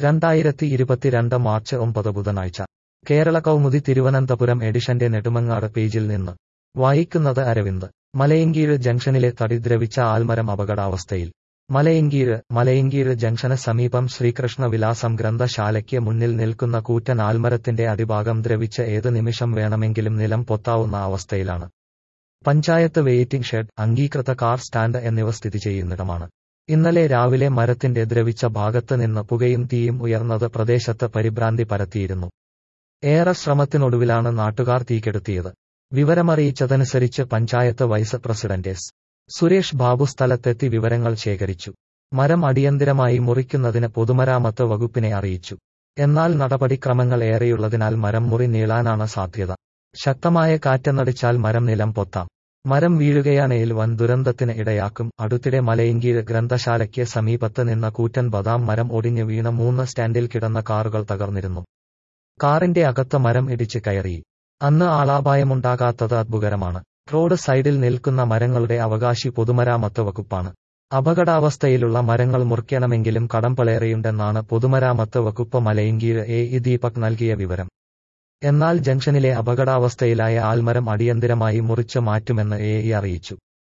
രണ്ടായിരത്തി ഇരുപത്തിരണ്ട് മാർച്ച് ഒമ്പത് ബുധനാഴ്ച കേരള കൗമുദി തിരുവനന്തപുരം എഡിഷന്റെ നെടുമങ്ങാട് പേജിൽ നിന്ന് വായിക്കുന്നത് അരവിന്ദ് മലയങ്കീഴ് ജംഗ്ഷനിലെ തടി ദ്രവിച്ച ആൽമരം അപകടാവസ്ഥയിൽ മലയങ്കീഴ് മലയങ്കീഴ് ജംഗ്ഷന് സമീപം ശ്രീകൃഷ്ണ വിലാസം ഗ്രന്ഥശാലയ്ക്ക് മുന്നിൽ നിൽക്കുന്ന കൂറ്റൻ ആൽമരത്തിന്റെ അടിഭാഗം ദ്രവിച്ച് ഏത് നിമിഷം വേണമെങ്കിലും നിലം പൊത്താവുന്ന അവസ്ഥയിലാണ് പഞ്ചായത്ത് വെയിറ്റിംഗ് ഷെഡ് അംഗീകൃത കാർ സ്റ്റാൻഡ് എന്നിവ സ്ഥിതി ചെയ്യുന്നിടമാണ് ഇന്നലെ രാവിലെ മരത്തിന്റെ ദ്രവിച്ച ഭാഗത്ത് നിന്ന് പുകയും തീയും ഉയർന്നത് പ്രദേശത്ത് പരിഭ്രാന്തി പരത്തിയിരുന്നു ഏറെ ശ്രമത്തിനൊടുവിലാണ് നാട്ടുകാർ തീകെടുത്തിയത് വിവരമറിയിച്ചതനുസരിച്ച് panchayat vice president S Suresh Babu സ്ഥലത്തെത്തി വിവരങ്ങൾ ശേഖരിച്ചു മരം അടിയന്തിരമായി മുറിക്കുന്നതിന് പൊതുമരാമത്ത് വകുപ്പിനെ അറിയിച്ചു എന്നാൽ നടപടിക്രമങ്ങൾ ഏറെയുള്ളതിനാൽ മരം മുറി നീളാനാണ് സാധ്യത ശക്തമായ കാറ്റെന്നടിച്ചാൽ മരം നിലം പൊത്താം മരം വീഴുകയാണെങ്കിൽ വൻ ദുരന്തത്തിന് ഇടയാക്കും അടുത്തിടെ മലയങ്കീഴ് ഗ്രന്ഥശാലയ്ക്ക് സമീപത്ത് നിന്ന കൂറ്റൻ ബദാം മരം ഒടിഞ്ഞു വീണ മൂന്ന് സ്റ്റാൻഡിൽ കിടന്ന കാറുകൾ തകർന്നിരുന്നു കാറിന്റെ അകത്ത് മരം ഇടിച്ച് കയറി അന്ന് ആളാപായമുണ്ടാകാത്തത് അത്ഭുതകരമാണ് റോഡ് സൈഡിൽ നിൽക്കുന്ന മരങ്ങളുടെ അവകാശി പൊതുമരാമത്ത് വകുപ്പാണ് അപകടാവസ്ഥയിലുള്ള മരങ്ങൾ മുറിക്കണമെങ്കിലും കടമ്പളേറെയുണ്ടെന്നാണ് പൊതുമരാമത്ത് വകുപ്പ് മലയങ്കീഴ് എ ഇ ദീപക് നൽകിയ വിവരം എന്നാൽ ജംഗ്ഷനിലെ അപകടാവസ്ഥയിലായ ആൽമരം അടിയന്തിരമായി മുറിച്ച് മാറ്റുമെന്ന് എ ഇ അറിയിച്ചു